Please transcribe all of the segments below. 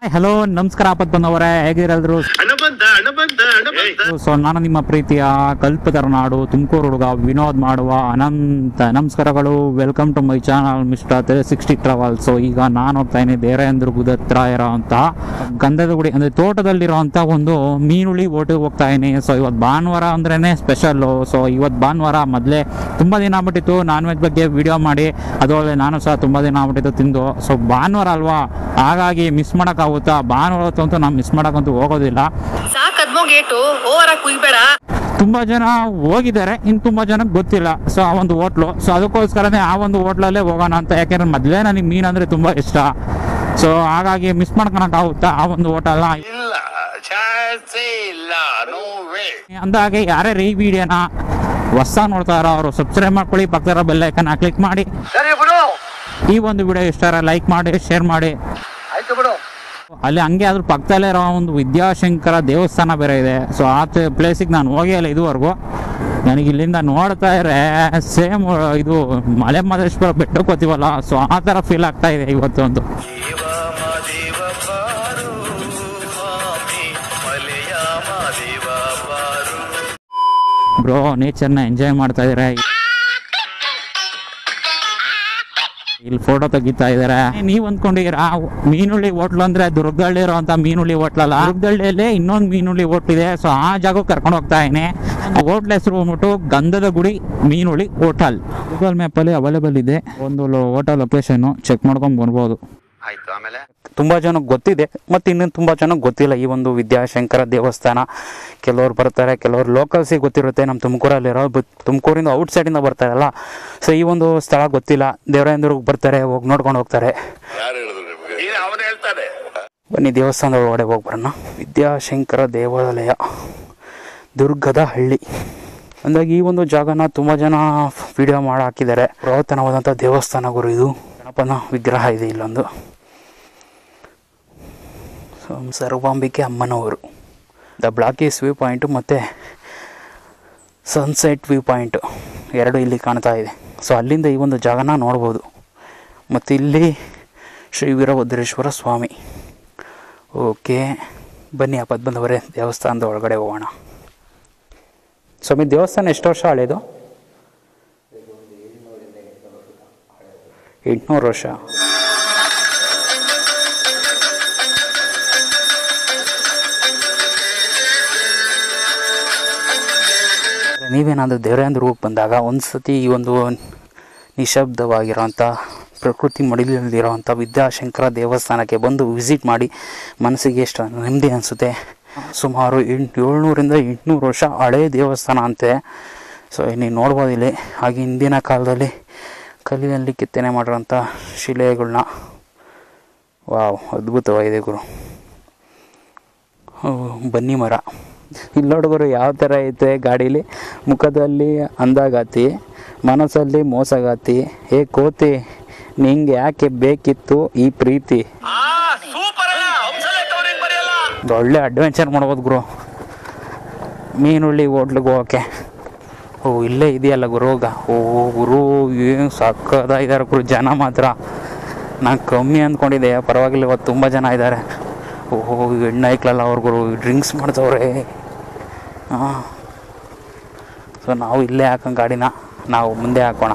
Hello ನಮಸ್ಕಾರ ಆಪತ್ ಬಂದವರೇ ಹೇಗಿರಲ್ರು ಹಣ ಬಂತ ಹಣ ಬಂತ ಹಣ ಬಂತ ಸೊ ನಾನು ನಿಮ್ಮ ಪ್ರೀತಿಯ ಕಲ್ಪತರ ನಾಡು ತುಮಕೂರು ಹುಡುಗ ವಿನೋದ್ ಮಾಡುವ ಅನಂತ ನಮಸ್ಕಾರಗಳು welcome to my channel mister three sixty travel so ಈಗ ನಾನು ಹೋಗ್ತಾ ಇದ್ದೀನಿ ದೇರೇಂದ್ರ ಹತ್ರ ಇರೋಂಥ ಗಂಧದ ಗುಡಿ ಅಂದರೆ ತೋಟದಲ್ಲಿರೋಂಥ ಒಂದು ಮೀನುಳಿ ಓಟಿಗೆ ಹೋಗ್ತಾ ಇದ್ದೀನಿ ಸೊ ಇವತ್ತು ಭಾನುವಾರ ಅಂದ್ರೇ ಸ್ಪೆಷಲ್ಲು ಸೊ ಇವತ್ತು ಭಾನುವಾರ ಮೊದಲೇ ತುಂಬ ದಿನ ಆಗ್ಬಿಟ್ಟಿತ್ತು ನಾನ್ ವೆಜ್ ಬಗ್ಗೆ ವಿಡಿಯೋ ಮಾಡಿ ಅದರೊಳಗೆ ನಾನು ಸಹ ತುಂಬ ದಿನ ಆಗ್ಬಿಟ್ಟಿತ್ತು ತಿಂದು ಸೊ ಭಾನುವಾರ ಅಲ್ವಾ ಹಾಗಾಗಿ ಮಿಸ್ ಮಾಡೋಕ್ಕಾಗುತ್ತಾ ಭಾನುವಾರ ಹೊತ್ತಂತೂ ನಾನು ಮಿಸ್ ಮಾಡೋಕ್ಕಂತೂ ಹೋಗೋದಿಲ್ಲ ಸಾಕ್ ಅದ್ಮೋ ಗೇಟು ಓವರ್ ಆಗಿ ಕುಯ್ಬೇಡ ತುಂಬ ಜನ ಹೋಗಿದ್ದಾರೆ ಇನ್ನು ತುಂಬ ಜನಕ್ಕೆ ಗೊತ್ತಿಲ್ಲ ಸೊ ಆ ಒಂದು ಹೋಟ್ಲು ಸೊ ಅದಕ್ಕೋಸ್ಕರನೇ ಆ ಒಂದು ಹೋಟ್ಲಲ್ಲೇ ಹೋಗೋಣ ಅಂತ ಯಾಕೆಂದ್ರೆ ಮೊದಲೇ ನನಗೆ ಮೀನು ಅಂದರೆ ತುಂಬ ಇಷ್ಟ ಸೊ ಹಾಗಾಗಿ ಮಿಸ್ ಮಾಡ್ಕೊಳಕ್ಕಾಗುತ್ತಾ ಆ ಒಂದು ಹೋಟೆಲ್ನ ಇಲ್ಲ ಚಾನ್ಸೇ ಇಲ್ಲ ನೋ ವೇ ಅಂದಾಗೆ ಯಾರ್ಯಾರು ಈ ವಿಡಿಯೋನ ಹೊಸ ನೋಡ್ತಾ ಇರೋ ಅವರು ಸಬ್ಸ್ಕ್ರೈಬ್ ಮಾಡ್ಕೊಳ್ಳಿ ಪಕ್ಕದ ಬೆಲ್ಲೈಕನ್ನ ಕ್ಲಿಕ್ ಮಾಡಿ ಸರಿ ಬಿಡು ಈ ಒಂದು ವಿಡಿಯೋ ಇಷ್ಟ ಲೈಕ್ ಮಾಡಿ ಶೇರ್ ಮಾಡಿ ಆಯ್ತು ಬಿಡು ಅಲ್ಲಿ ಹಂಗೆ ಅದ್ರ ಪಕ್ಕದಲ್ಲೇ ಇರೋ ಒಂದು ವಿದ್ಯಾಶಂಕರ ದೇವಸ್ಥಾನ ಬೇರೆ ಇದೆ ಸೊ ಆ ಪ್ಲೇಸಿಗೆ ನಾನು ಹೋಗೇ ಇಲ್ಲ ಇದುವರೆಗೂ ನನಗೆ ಇಲ್ಲಿಂದ ನೋಡ್ತಾ ಇದ್ರೆ ಸೇಮ್ ಇದು ಮಲೆ ಮಹದೇಶ್ವರ ಬೆಟ್ಟಕ್ಕೆ ಹೋಗ್ತೀವಲ್ಲ ಸೊ ಆ ಥರ ಫೀಲ್ ಆಗ್ತಾ ಇದೆ ಇವತ್ತು ಒಂದು ಬ್ರೋ ನೇಚರ್ನ ಎಂಜಾಯ್ ಮಾಡ್ತಾ ಇದ್ದಾರೆ ಇಲ್ಲಿ ಫೋಟೋ ತೆಗಿತಾ ಇದಾರೆ ನೀವ್ ಅಂದ್ಕೊಂಡಿರ ಮೀನುಳ್ಳಿ ಹೋಟ್ಲು ಅಂದ್ರೆ ದುರ್ಗದಳ್ಳಿ ಇರೋಂತ ಮೀನುಳ್ಳಿ ಹೋಟ್ಲಲ್ಲ ದುರ್ಗದಳ್ಳಿಯಲ್ಲಿ ಇನ್ನೊಂದು ಮೀನುಳ್ಳಿ ಹೋಟ್ಲ್ ಇದೆ ಸೊ ಆ ಜಾಗಕ್ಕೆ ಕರ್ಕೊಂಡು ಹೋಗ್ತಾ ಇದೀನಿ ಹೋಟ್ಲ್ ಹೆಸರು ಬಂದ್ಬಿಟ್ಟು ಗಂಧದ ಗುಡಿ ಮೀನುಳ್ಳಿ ಹೋಟೆಲ್ ಗೂಗಲ್ ಮ್ಯಾಪ್ ಅಲ್ಲಿ ಅವೈಲೇಬಲ್ ಇದೆ ಒಂದು ಹೋಟೆಲ್ ಲೊಕೇಶನ್ ಚೆಕ್ ಮಾಡ್ಕೊಂಡ್ ಬರ್ಬೋದು ಆಯ್ತು ಆಮೇಲೆ ತುಂಬಾ ಜನಕ್ಕೆ ಗೊತ್ತಿದೆ ಮತ್ತು ಇನ್ನೂ ತುಂಬಾ ಜನಕ್ಕೆ ಗೊತ್ತಿಲ್ಲ ಈ ಒಂದು ವಿದ್ಯಾಶಂಕರ ದೇವಸ್ಥಾನ ಕೆಲವ್ರು ಬರ್ತಾರೆ ಕೆಲವ್ರು ಲೋಕಲ್ಸಿಗೆ ಗೊತ್ತಿರುತ್ತೆ ನಮ್ಮ ತುಮಕೂರಲ್ಲಿರೋ ಬಟ್ ತುಮಕೂರಿಂದ ಔಟ್ ಸೈಡಿಂದ ಬರ್ತಾರಲ್ಲ ಸೊ ಈ ಒಂದು ಸ್ಥಳ ಗೊತ್ತಿಲ್ಲ ದೇವರಾಯಂದ್ರಿಗೆ ಬರ್ತಾರೆ ಹೋಗಿ ನೋಡ್ಕೊಂಡು ಹೋಗ್ತಾರೆ ಯಾರು ಹೇಳಿದ್ರು ನಿಮಗೆ ಈಗ ಅವನು ಹೇಳ್ತಾನೆ ಬನ್ನಿ ದೇವಸ್ಥಾನದ ಒಳಗಡೆ ಹೋಗಿ ಬರೋಣ ವಿದ್ಯಾಶಂಕರ ದೇವಾಲಯ ದುರ್ಗದ ಹಳ್ಳಿ ಅಂದಾಗ ಈ ಒಂದು ಜಾಗನ ತುಂಬ ಜನ ವಿಡಿಯೋ ಮಾಡಿ ಹಾಕಿದ್ದಾರೆ ಪುರಾತನವಾದಂಥ ದೇವಸ್ಥಾನ ಗುರು ಇದು ಗಣಪನ ವಿಗ್ರಹ ಇದೆ ಇಲ್ಲೊಂದು ಸೊ ಸರ್ವಾಂಬಿಕೆ ಅಮ್ಮನವರು ದ ಬ್ಲಾಕೀಸ್ ವ್ಯೂ ಪಾಯಿಂಟು ಮತ್ತು ಸನ್ಸೆಟ್ ವ್ಯೂ ಪಾಯಿಂಟು ಎರಡು ಇಲ್ಲಿ ಕಾಣ್ತಾ ಇದೆ ಸೊ ಅಲ್ಲಿಂದ ಈ ಒಂದು ಜಾಗನ ನೋಡ್ಬೋದು ಮತ್ತು ಇಲ್ಲಿ ಶ್ರೀ ವೀರಭದ್ರೇಶ್ವರ ಸ್ವಾಮಿ ಓಕೆ ಬನ್ನಿ ಆ ಬಂದವರೇ ದೇವಸ್ಥಾನದ ಒಳಗಡೆ ಹೋಗೋಣ ಸ್ವಾಮಿ ದೇವಸ್ಥಾನ ಎಷ್ಟು ವರ್ಷ ಹಳೇದು ಎಂಟುನೂರು ವರ್ಷ ನೀವೇನಾದರೂ ದೇವರೇಂದ್ರಕ್ಕೆ ಬಂದಾಗ ಒಂದು ಸತಿ ಈ ಒಂದು ನಿಶಬ್ದವಾಗಿರೋಂಥ ಪ್ರಕೃತಿ ಮಡಿಲಲ್ಲಿರೋಂಥ ವಿದ್ಯಾಶಂಕರ ದೇವಸ್ಥಾನಕ್ಕೆ ಬಂದು ವಿಸಿಟ್ ಮಾಡಿ ಮನಸ್ಸಿಗೆ ಎಷ್ಟು ನೆಮ್ಮದಿ ಅನಿಸುತ್ತೆ ಸುಮಾರು ಎಂಟು ಏಳ್ನೂರಿಂದ ಎಂಟುನೂರು ವರ್ಷ ಹಳೆಯ ದೇವಸ್ಥಾನ ಅಂತೆ ಸೊ ನೀವು ನೋಡ್ಬೋದು ಇಲ್ಲಿ ಹಾಗೆ ಹಿಂದಿನ ಕಾಲದಲ್ಲಿ ಕಲ್ಲಿನಲ್ಲಿ ಕೆತ್ತನೆ ಮಾಡಿರೋಂಥ ಶಿಲೆಗಳನ್ನ ವಾವ್ ಅದ್ಭುತವಾಗಿದೆ ಗುರು ಓ, ಬನ್ನಿ ಮರ ಇಲ್ಲಿ ನೋಡುಗರು ಯಾವ ಥರ ಐತೆ ಗಾಡೀಲಿ ಮುಖದಲ್ಲಿ ಅಂದಾಗಾತಿ ಮನಸ್ಸಲ್ಲಿ ಮೋಸಗಾತಿ ಏ ಕೋತಿ ನಿಂಗೆ ಯಾಕೆ ಬೇಕಿತ್ತು ಈ ಪ್ರೀತಿ ಸೂಪರ್ ಅಲ್ಲ ಹಂಸಲೇಖ ಬರೆಯಲ್ಲ ಒಂದು ಒಳ್ಳೆ ಅಡ್ವೆಂಚರ್ ಮಾಡ್ಬೋದು ಗುರು ಮೀನುಳ್ಳಿ ಹೋಟ್ಲಿಗೆ ಹೋಗೋಕ್ಕೆ ಓ ಇಲ್ಲೇ ಇದೆಯಲ್ಲ ಗುರುಗ ಓ ಗುರು ಏನು ಸಕ್ಕದಾಗಿದ್ದಾರೆ ಗುರು ಜನ ಮಾತ್ರ ನಾನು ಕಮ್ಮಿ ಅಂದ್ಕೊಂಡಿದ್ದೆ ಪರವಾಗಿಲ್ಲ ಇವತ್ತು ತುಂಬ ಜನ ಇದ್ದಾರೆ ಓಹೋ ಹೆಣ್ಣು ಐಕ್ಲಲ್ಲ ಅವ್ರ ಗುರು ಡ್ರಿಂಕ್ಸ್ ಮಾಡ್ತವ್ರೆ ಹಾಂ ಸೊ ನಾವು ಇಲ್ಲೇ ಹಾಕೋಣ ಗಾಡಿನ ನಾವು ಮುಂದೆ ಹಾಕೋಣ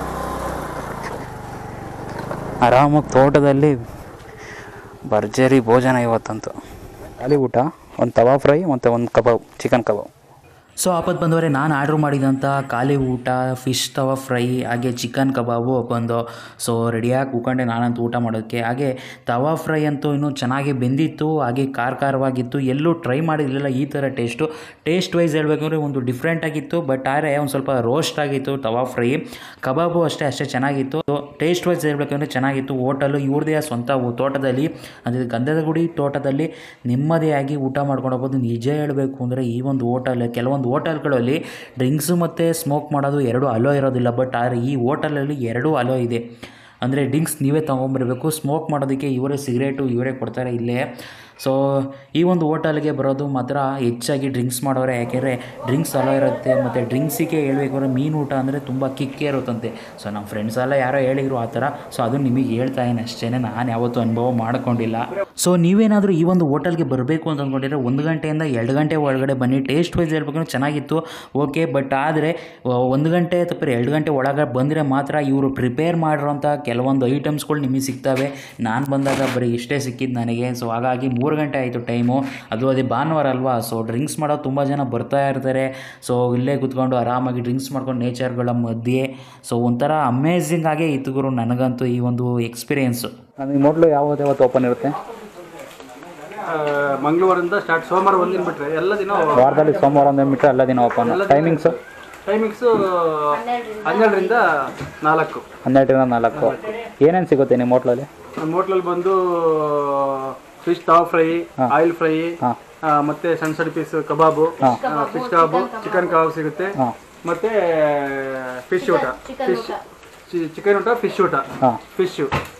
ಆರಾಮಾಗಿ ತೋಟದಲ್ಲಿ ಭರ್ಜರಿ ಭೋಜನ ಇವತ್ತಂತೂ ಖಾಲಿ ಊಟ ಒಂದು ತವಾ ಫ್ರೈ ಮತ್ತು ಒಂದು ಕಬಾಬ್ ಚಿಕನ್ ಕಬಾಬ್ ಸೊ ಆಪತ್ತು ಬಂದವರೆ ನಾನು ಆರ್ಡ್ರ್ ಮಾಡಿದಂಥ ಖಾಲಿ ಊಟ ಫಿಶ್ ತವ ಫ್ರೈ ಹಾಗೆ ಚಿಕನ್ ಕಬಾಬು ಬಂದು ಸೊ ರೆಡಿಯಾಗಿ ಕೂತ್ಕೊಂಡೆ ನಾನಂತೂ ಊಟ ಮಾಡೋದಕ್ಕೆ ಹಾಗೆ ತವಾ ಫ್ರೈ ಅಂತೂ ಇನ್ನೂ ಚೆನ್ನಾಗಿ ಬೆಂದಿತ್ತು ಹಾಗೆ ಖಾರ ಖಾರವಾಗಿತ್ತು ಎಲ್ಲೂ ಟ್ರೈ ಮಾಡಿರಲಿಲ್ಲ ಈ ಥರ ಟೇಸ್ಟು ಟೇಸ್ಟ್ ವೈಸ್ ಹೇಳ್ಬೇಕಂದ್ರೆ ಒಂದು ಡಿಫ್ರೆಂಟ್ ಆಗಿತ್ತು ಬಟ್ ಆದರೆ ಒಂದು ಸ್ವಲ್ಪ ರೋಸ್ಟ್ ಆಗಿತ್ತು ತವಾ ಫ್ರೈ ಕಬಾಬು ಅಷ್ಟೇ ಅಷ್ಟೇ ಚೆನ್ನಾಗಿತ್ತು ಟೇಸ್ಟ್ ವೈಸ್ ಹೇಳ್ಬೇಕಂದ್ರೆ ಚೆನ್ನಾಗಿತ್ತು ಹೋಟೆಲು ಇವ್ರದೇ ಸ್ವಂತ ಊ- ತೋಟದಲ್ಲಿ ಅಂದರೆ ಗಂಧದ ಗುಡಿ ತೋಟದಲ್ಲಿ ನೆಮ್ಮದಿಯಾಗಿ ಊಟ ಮಾಡ್ಕೊಂಡು ಹೋಗ್ಬೋದು ನಿಜ ಹೇಳಬೇಕು ಅಂದರೆ ಈ ಒಂದು ಹೋಟೆಲ್ ಕೆಲವೊಂದು ಹೋಟೆಲ್ಗಳಲ್ಲಿ ಡ್ರಿಂಕ್ಸು ಮತ್ತು ಸ್ಮೋಕ್ ಮಾಡೋದು ಎರಡು ಅಲೋ ಇರೋದಿಲ್ಲ ಬಟ್ ಆದರೆ ಈ ಹೋಟೆಲಲ್ಲಿ ಎರಡೂ ಅಲೋ ಇದೆ ಅಂದರೆ ಡ್ರಿಂಕ್ಸ್ ನೀವೇ ತೊಗೊಂಬರ್ಬೇಕು ಸ್ಮೋಕ್ ಮಾಡೋದಕ್ಕೆ ಇವರೇ ಸಿಗರೇಟು ಇವರೇ ಕೊಡ್ತಾರೆ ಇಲ್ಲೇ ಸೊ ಈ ಒಂದು ಹೋಟೆಲ್ಗೆ ಬರೋದು ಮಾತ್ರ ಹೆಚ್ಚಾಗಿ ಡ್ರಿಂಕ್ಸ್ ಮಾಡೋರೆ ಯಾಕೆಂದರೆ ಡ್ರಿಂಕ್ಸ್ ಎಲ್ಲ ಇರುತ್ತೆ ಮತ್ತು ಡ್ರಿಂಕ್ಸಿಗೆ ಹೇಳ್ಬೇಕಾದ್ರೆ ಮೀನು ಊಟ ಅಂದರೆ ತುಂಬ ಕಿಕ್ಕೇ ಇರುತ್ತಂತೆ ಸೊ ನಮ್ಮ ಫ್ರೆಂಡ್ಸ್ ಎಲ್ಲ ಯಾರೋ ಹೇಳಿದ್ರು ಆ ಥರ ಸೊ ಅದು ನಿಮಗೆ ಹೇಳ್ತಾ ಇದ್ದೀನಿ ಅಷ್ಟೇ ನಾನು ಯಾವತ್ತೂ ಅನುಭವ ಮಾಡ್ಕೊಂಡಿಲ್ಲ ಸೊ ನೀವೇನಾದರೂ ಈ ಒಂದು ಹೋಟೆಲ್ಗೆ ಬರಬೇಕು ಅಂತ ಅಂದ್ಕೊಂಡಿದ್ರೆ ಒಂದು ಗಂಟೆಯಿಂದ ಎರಡು ಗಂಟೆ ಒಳಗಡೆ ಬನ್ನಿ ಟೇಸ್ಟ್ ವೈಸ್ ಹೇಳ್ಬೇಕಂದ್ರೆ ಚೆನ್ನಾಗಿತ್ತು ಓಕೆ ಬಟ್ ಆದರೆ ಒಂದು ಗಂಟೆ ತಪ್ಪಿದ್ರೆ ಎರಡು ಗಂಟೆ ಒಳಗೆ ಬಂದರೆ ಮಾತ್ರ ಇವರು ಪ್ರಿಪೇರ್ ಮಾಡಿರೋಂಥ ಕೆಲವೊಂದು ಐಟಮ್ಸ್ಗಳು ನಿಮಗೆ ಸಿಗ್ತವೆ ನಾನು ಬಂದಾಗ ಬರೀ ಇಷ್ಟೇ ಸಿಕ್ಕಿದ್ದು ನನಗೆ ಸೊ ಹಾಗಾಗಿ ಮೂರು ಗಂಟೆ ಆಯಿತು ಟೈಮು ಅದು ಅದೇ ಭಾನುವಾರ ಅಲ್ವಾ ಸೊ ಡ್ರಿಂಕ್ಸ್ ಮಾಡೋ ತುಂಬ ಜನ ಬರ್ತಾ ಇರ್ತಾರೆ ಸೊ ಇಲ್ಲೇ ಕೂತ್ಕೊಂಡು ಆರಾಮಾಗಿ ಡ್ರಿಂಕ್ಸ್ ಮಾಡ್ಕೊಂಡು ನೇಚರ್ಗಳ ಮಧ್ಯೆ ಸೊ ಒಂಥರ ಅಮೇಝಿಂಗ್ ಆಗೇ ಇತ್ತು ಗುರು ನನಗಂತೂ ಈ ಒಂದು ಎಕ್ಸ್ಪೀರಿಯೆನ್ಸು ನಿಮ್ಮ ಹೋಟ್ಲು ಯಾವತ್ತು ಯಾವತ್ತು ಓಪನ್ ಇರುತ್ತೆ ಮಂಗಳವಾರದಿಂದ ಸ್ಟಾರ್ಟ್ ಸೋಮವಾರ ಒಂದಿನ ಬಿಟ್ರೆ ಎಲ್ಲ ದಿನ ವಾರದಲ್ಲಿ ಸೋಮವಾರ ಒಂದು ಬಿಟ್ಟರೆ ಎಲ್ಲ ದಿನ ಓಪನ್ ಟೈಮಿಂಗ್ಸು ಟೈಮಿಂಗ್ಸು ಹನ್ನೆರಡರಿಂದ ನಾಲ್ಕು ಹನ್ನೆರಡರಿಂದ ನಾಲ್ಕು ಏನೇನು ಸಿಗುತ್ತೆ ನಿಮ್ಮ ಹೋಟ್ಲಲ್ಲಿ ನಮ್ಮ ಹೋಟ್ಲಲ್ಲಿ ಬಂದು ಫಿಶ್ ತಾವ್ ಫ್ರೈ ಆಯಿಲ್ ಫ್ರೈ ಹಾ. ಮತ್ತೆ ಸಣ್ಣ ಸಣ್ಣ ಪೀಸ್ ಕಬಾಬು ಫಿಶ್ ಕಬಾಬು ಚಿಕನ್ ಕಬಾಬ್ ಸಿಗುತ್ತೆ ಹಾಂ ಮತ್ತೆ ಫಿಶ್ ಊಟ ಫಿಶ್ ಚಿಕನ್ ಊಟ ಫಿಶ್ ಊಟ ಹಾಂ ಫಿಶ್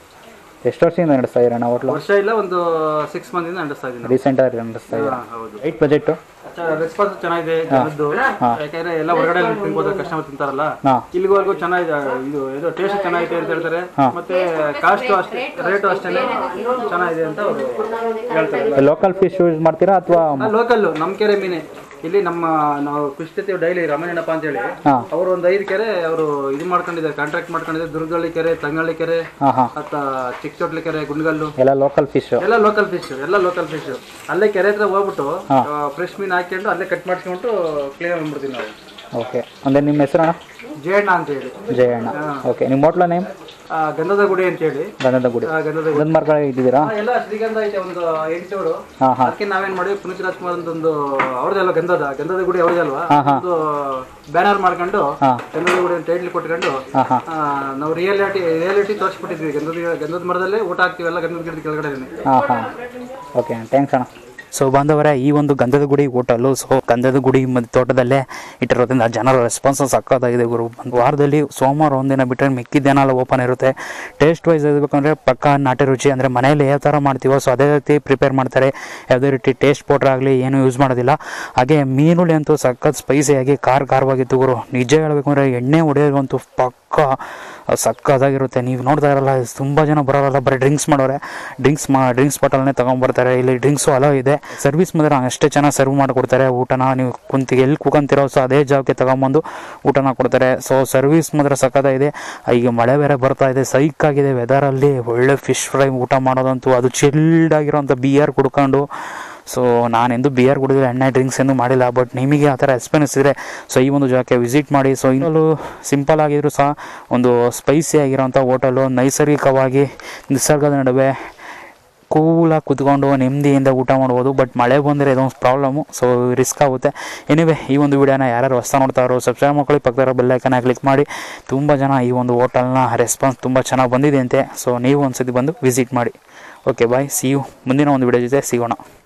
ಎಷ್ಟು ವರ್ಷದಿಂದ ನಡೆಸ್ತಾ ಇರೋಣ ಹೋಟ್ಲು ವರ್ಷ ಇಲ್ಲ ಒಂದು ಸಿಕ್ಸ್ ಮಂದಿಂದ ನಡೆಸ್ತಾ ಇದ್ದೀನಿ ರೀಸೆಂಟಾಗಿ ನಡೆಸ್ತಾ ಇದ್ದೀರಾ ಹಾ, ಹೌದು ರೈಟ್ ಬಜೆಟ್ಟು ರೆಸ್ಪಾನ್ಸ್ ಚೆನ್ನಾಗಿದೆ ಜನದ್ದು ಯಾಕಂದ್ರೆ ಎಲ್ಲ ಹೊರಗಡೆ ತಿನ್ಬೋದು ಕಸ್ಟಮರ್ ತಿಂತಾರಲ್ಲ ಹಾಂ ಇಲ್ಲಿವರೆಗೂ ಚೆನ್ನಾಗಿದೆ ಇದು ಇದು ಟೇಸ್ಟ್ ಚೆನ್ನಾಗಿದೆ ಅಂತ ಹೇಳ್ತಾರೆ ಮತ್ತೆ ಕಾಸ್ಟ್ ಅಷ್ಟೇ ರೇಟು ಅಷ್ಟೇ ಚೆನ್ನಾಗಿದೆ ಅಂತ ಅವರು ಹೇಳ್ತಾರೆ ಲೋಕಲ್ ಫಿಶ್ ಯೂಸ್ ಮಾಡ್ತೀರಾ ಅಥವಾ ಲೋಕಲ್ ನಮ್ಮ ಕೆರೆ ಮೀನೆ ಇಲ್ಲಿ ನಮ್ಮ ನಾವು ಫಿಶ್ ಜೊತೆ ಡೈಲಿ ರಮಣಪ್ಪ ಅಂತ ಹೇಳಿ ಹಾಂ ಅವರು ಒಂದು ಐದು ಕೆರೆ ಅವರು ಇದು ಮಾಡ್ಕೊಂಡಿದ್ದಾರೆ ಕಾಂಟ್ರಾಕ್ಟ್ ಮಾಡ್ಕೊಂಡಿದ್ದಾರೆ ದುರ್ಗಳ್ಳಿ ಕೆರೆ ತಂಗಳ್ಳಿ ಕೆರೆ ಹಾಂ ಹಾಂ ಮತ್ತ ಚಿಕ್ಕಚೋಟ್ಲಿ ಕೆರೆ ಗುಂಡ್ಗಲ್ಲು ಎಲ್ಲ ಲೋಕಲ್ ಫಿಶು ಎಲ್ಲ ಲೋಕಲ್ ಫಿಶ್ ಎಲ್ಲ ಲೋಕಲ್ ಫಿಶ್ ಅಲ್ಲೇ ಕೆರೆ ಹತ್ರ ಹೋಗ್ಬಿಟ್ಟು ಫ್ರೆಶ್ ಮೀನ್ ಹಾಕೊಂಡು ಅಲ್ಲೇ ಕಟ್ ಮಾಡಿಸ್ಕೊಂಡು ಕ್ಲೀನ್ ಮಾಡ್ಬಿಡ್ತೀವಿ ನಾವು ಓಕೆ ಅಂದರೆ ನಿಮ್ಮ ಹೆಸರಣ್ಣ ಜಯಣ್ಣ ಅಂತ ಹೇಳಿ ಜಯಣ್ಣ ಓಕೆ ನಿಮ್ಮ ಹೋಟ್ಲ ನೇಮ್ ಆ, ಗಂಧದ ಗುಡಿ ಅಂತ ಹೇಳಿ ಗಂಧದ ಗುಡಿ ಆ, ಗಂಧದ ಗುಡಿ ಗಂಧದ ಮರಗಳು ಇಟ್ಟಿದ್ದೀರಾ ಆ, ಎಲ್ಲ ಶ್ರೀಗಂಧ ಐತೆ ಒಂದು ಎಂಟೂರು ಹಾಂ ಹಾಂ ಅದಕ್ಕೆ ನಾವೇನ್ ಮಾಡಿದ್ವಿ ಪುನೀತ್ ರಾಜ್ಕುಮಾರ್ ಅಂತ ಒಂದು ಅವ್ರದೇ ಅಲ್ವಾ ಗಂಧದ ಗಂಧದ ಗುಡಿ ಅವ್ರದೇ ಅಲ್ವಾ ಹಾ, ಹಾ. ಒಂದು ಬ್ಯಾನರ್ ಮಾಡ್ಕೊಂಡು ಹಾ. ಗಂಧದ ಗುಡಿ ಟೈಟ್ಲ್ ಕೊಟ್ಕೊಂಡು ಹಾಂ ಹಾಂ ಆ, ನಾವು ರಿಯಾಲಿಟಿ ರಿಯಾಲಿಟಿ ತೋರಿಸ್ಬಿಟ್ಟಿದ್ವಿ ಗಂಧದ ಗಂಧದ ಮರದಲ್ಲೇ ಊಟ ಹಾಕ್ತೀವಲ್ಲ ಗಂಧದ ಗಿಡದ ಕೆಳಗಡೆ ಹಾಂ ಹಾಂ ಓಕೆ ಥ್ಯಾಂಕ್ಸ್ ಅಣ್ಣ ಸೊ ಬಾಂಧವರೇ ಈ ಒಂದು ಗಂಧದ ಗುಡಿ ಹೋಟೆಲು ಸೊ ಗಂಧದ ಗುಡಿ ಮತ್ತು ತೋಟದಲ್ಲೇ ಇಟ್ಟಿರೋದ್ರಿಂದ ಜನರ ರೆಸ್ಪಾನ್ಸ್ ಸಕ್ಕತ್ತಾಗಿದೆ ಗುರು ಒಂದು ವಾರದಲ್ಲಿ ಸೋಮವಾರ ಒಂದಿನ ಬಿಟ್ಟರೆ ಮಿಕ್ಕಿದ್ದೇನೆಲ್ಲ ಓಪನ್ ಇರುತ್ತೆ ಟೇಸ್ಟ್ ವೈಸ್ ಹೇಳ್ಬೇಕಂದ್ರೆ ಪಕ್ಕ ನಾಟಿ ರುಚಿ ಅಂದರೆ ಮನೆಯಲ್ಲಿ ಯಾವ ಥರ ಮಾಡ್ತೀವೋ ಸೊ ಅದೇ ರೀತಿ ಪ್ರಿಪೇರ್ ಮಾಡ್ತಾರೆ ಯಾವುದೇ ರೀತಿ ಟೇಸ್ಟ್ ಪೌಡ್ರ್ ಆಗಲಿ ಏನೂ ಯೂಸ್ ಮಾಡೋದಿಲ್ಲ ಹಾಗೆ ಮೀನುಳಿ ಅಂತೂ ಸಖತ್ ಸ್ಪೈಸಿಯಾಗಿ ಖಾರ ಖಾರವಾಗಿತ್ತು ಗುರು ನಿಜ ಹೇಳ್ಬೇಕು ಅಂದರೆ ಎಣ್ಣೆ ಹೊಡೆಯೋದಂತೂ ಪಕ್ಕ ಸಕ್ಕತ್ತಾಗಿರುತ್ತೆ ನೀವು ನೋಡ್ತಾ ಇರಲ್ಲ ತುಂಬ ಜನ ಬರೋರಲ್ಲ ಬರೀ ಡ್ರಿಂಕ್ಸ್ ಮಾಡೋರೆ ಡ್ರಿಂಕ್ಸ್ ಮಾ ಡ್ರಿಂಕ್ಸ್ ಬಾಟಲ್ನೇ ತೊಗೊಂಬರ್ತಾರೆ ಇಲ್ಲಿ ಡ್ರಿಂಕ್ಸು ಅಲೋ ಇದೆ ಸರ್ವಿಸ್ ಮಾತ್ರ ಅಷ್ಟೇ ಚೆನ್ನಾಗಿ ಸರ್ವ್ ಮಾಡಿಕೊಡ್ತಾರೆ ಊಟನ ನೀವು ಕುಂತು ಎಲ್ಲಿ ಕೂಕೊಂತಿರೋ ಸೊ ಅದೇ ಜಾಗಕ್ಕೆ ತಗೊಂಬಂದು ಊಟನ ಕೊಡ್ತಾರೆ ಸೊ ಸರ್ವಿಸ್ ಮಾತ್ರ ಸಕ್ಕತ್ತಾಗಿದೆ ಈಗ ಮಳೆ ಬೇರೆ ಬರ್ತಾ ಇದೆ ಸೈಕಾಗಿದೆ ವೆದರಲ್ಲಿ ಒಳ್ಳೆ ಫಿಶ್ ಫ್ರೈ ಊಟ ಮಾಡೋದಂತೂ ಅದು ಚಿಲ್ಡ್ ಆಗಿರೋಂಥ ಬಿಯರ್ ಕುಡ್ಕೊಂಡು ಸೊ ನಾನೆಂದು ಬಿಯರ್ ಕುಡಿದ್ರೆ ಎಣ್ಣೆ ಡ್ರಿಂಕ್ಸ್ ಎಂದು ಮಾಡಿಲ್ಲ ಬಟ್ ನಿಮಗೆ ಆ ಥರ ಎಕ್ಸ್ಪೀರಿಯನ್ಸ್ ಇದ್ದರೆ ಸೊ ಈ ಒಂದು ಜಾಗಕ್ಕೆ ವಿಸಿಟ್ ಮಾಡಿ ಸೊ ಇನ್ನೊಂದು ಸಿಂಪಲ್ ಆಗಿದ್ರು ಸಹ ಒಂದು ಸ್ಪೈಸಿ ಆಗಿರೋಂಥ ಹೋಟೆಲು ನೈಸರ್ಗಿಕವಾಗಿ ನಿಸರ್ಗದ ನಡುವೆ ಕೂಲಾಗಿ ಕುತ್ಕೊಂಡು ನೆಮ್ಮದಿಯಿಂದ ಊಟ ಮಾಡ್ಬೋದು ಬಟ್ ಮಳೆ ಬಂದರೆ ಇದೊಂದು ಪ್ರಾಬ್ಲಮ್ಮು ಸೊ ರಿಸ್ಕ್ ಆಗುತ್ತೆ ಎನಿವೆ ಈ ಒಂದು ವಿಡಿಯೋನ ಯಾರ್ಯಾರು ಹೊಸ ನೋಡ್ತಾರೋ ಸಬ್ಸ್ಕ್ರೈಬ್ ಮಾಡ್ಕೊಳ್ಳಿ ಪಕ್ಕದ ಬೆಲ್ಲೈಕನ್ನ ಕ್ಲಿಕ್ ಮಾಡಿ ತುಂಬ ಜನ ಈ ಒಂದು ಹೋಟೆಲ್ನ ರೆಸ್ಪಾನ್ಸ್ ತುಂಬ ಚೆನ್ನಾಗಿ ಬಂದಿದೆ ಅಂತೆ ಸೊ ನೀವು ಒಂದ್ಸತಿ ಬಂದು ವಿಸಿಟ್ ಮಾಡಿ ಓಕೆ ಬಾಯ್ ಸಿ ಯು ಮುಂದಿನ ಒಂದು ವಿಡಿಯೋ ಜೊತೆ ಸಿಗೋಣ